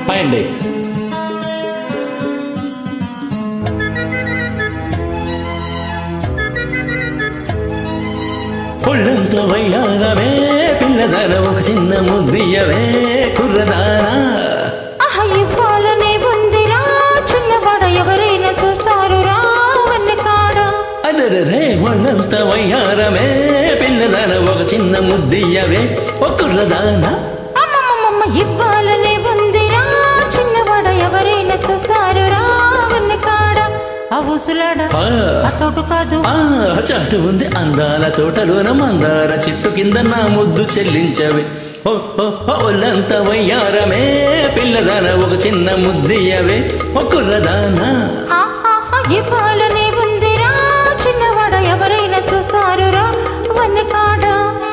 పాయండి ఒళ్ళంత వయ్యారమే పిల్లదాన ఒక చిన్న ముద్దియవే కుర్రదానా ఆహ ఇవ్వాలనే ఉందిరా చిన్నవాడ ఎవరైనా చూస్తారు రా వన్నె కాడ అదరే ఒళ్ళంత వయ్యారమే పిల్లదాన ఒక చిన్న ముద్దియవే ఒక కుర్రదానా అమ్మమ్మమ్మ ఇవ్వాలనే ఉందిరా చిన్నవాడ ఎవరైనా చూస్తారు రా వన్నె కాడ ఆ ఊసులాడ ఆ. ఆ చోటు కాదు ఆ చాటు ఉంది అందాల తోటలోన మందార చెట్టు కింద నా ముద్దు చెల్లించవే ఓ ఓ ఓ, ఒళ్ళంత వయ్యారమే పిల్లదాన ఒక చిన్న ముద్దియవే ఒక కుర్రదానా ఆహాహా, ఇవ్వాలనే ఉందిరా చిన్నవాడ ఎవరైనా చూస్తారు రా వన్నె కాడ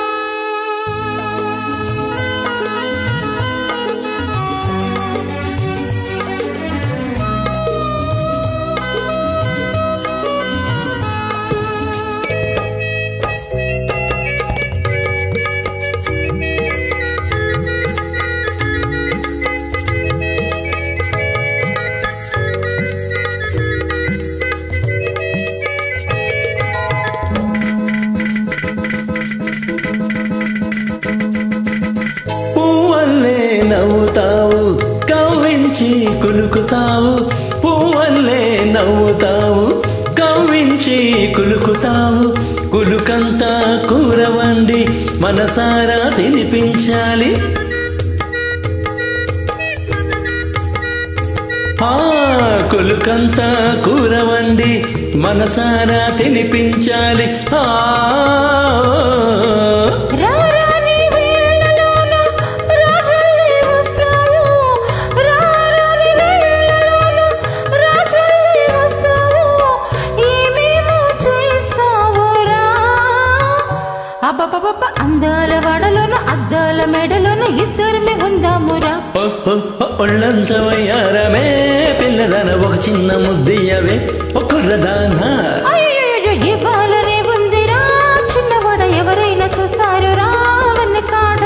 పువ్వల్లే నవ్వుతావు కవ్వించి కులుకుతావు పువ్వల్లే నవ్వుతావు కవ్వించి కులుకుతావు కులుకంతా కూర వండి మనసారా తినిపించాలి ఆ కులుకంతా కూర వండి మనసారా తినిపించాలి ఆ రారాని వేళలోన రాజుల్ని వస్తావు రారాని వేళలోన రాజుల్ని వస్తావు ఏమేమో చేస్తావు రా అబ్బబ్బబ్బ అందాల వడలోన అద్దాల మెడలోన ఇద్దరిని ఉందామురా ఓ, ఓ, ఓ, ఒళ్ళంత వయ్యారమే పిల్లదన ఒక చిన్న ముద్దియవే ఒక కుర్రదానా అయ్యయ్యో ఇవ్వాలనే ఉందిరా చిన్నవాడ ఎవరైనా చూస్తారు రా వన్నె కాడ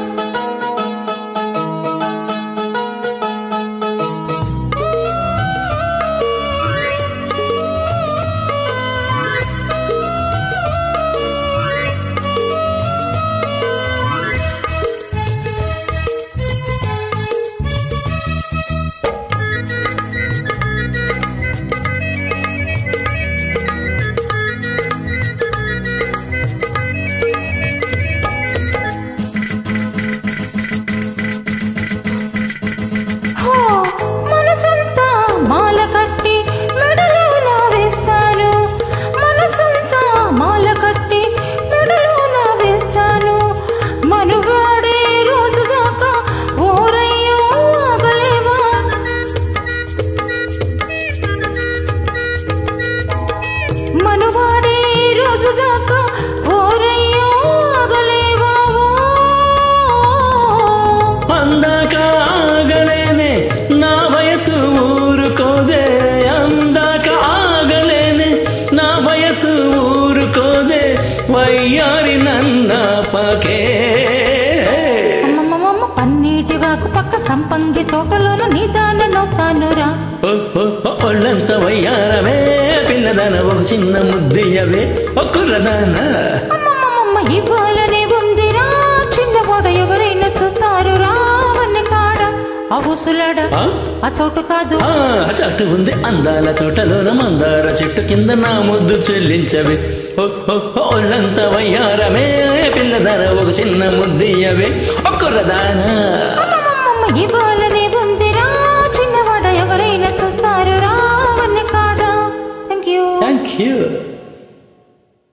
హో, మనసంతా మాల కట్టి మెడలో నా వేస్తాను మనసంతా మాల కట్టి మెడలో నా వేస్తాను మనుగాడే రోజు దాకా ఓరయ్యో ఆగలేవా మనువాడే రోజు దాకా ఓరయ్యో ఆగలేవా అందాక ఆగలేనే నా వయసు ఊరుకోదే అందాక ఆగలేనే నా వయసు ఊరుకోదే వయ్యారి నన్న పకే అమ్మమ్మమ్మ పన్నీటి వాకు పక్క సంపంగి తోటలోన నీదాన నవ్వుతానురా ఓ, ఓ, ఓ, ఒళ్ళంత వయ్యారమే పిల్లదాన ఒక చిన్న ముద్దియవే ఒక కుర్రదానా అమ్మమ్మమ్మ ఇవ్వాలనే ఉందిరా చిన్నవాడ ఎవరైనా చూస్తారు రావన్న కాడ ఆ ఊసులాడ ఆ? ఆ చోటు కాదు ఆ చాటు ఉంది అందాల తోటలోన మందార చెట్టు కింద నా ముద్దు చెల్లించవే ఓ, ఓ, ఓ, ఒళ్ళంత వయ్యారమే పిల్లదాన ఒక చిన్న ముద్దియవే ఒక కుర్రదానా అమ్మమ్మమ్మ ఇవ్వాలి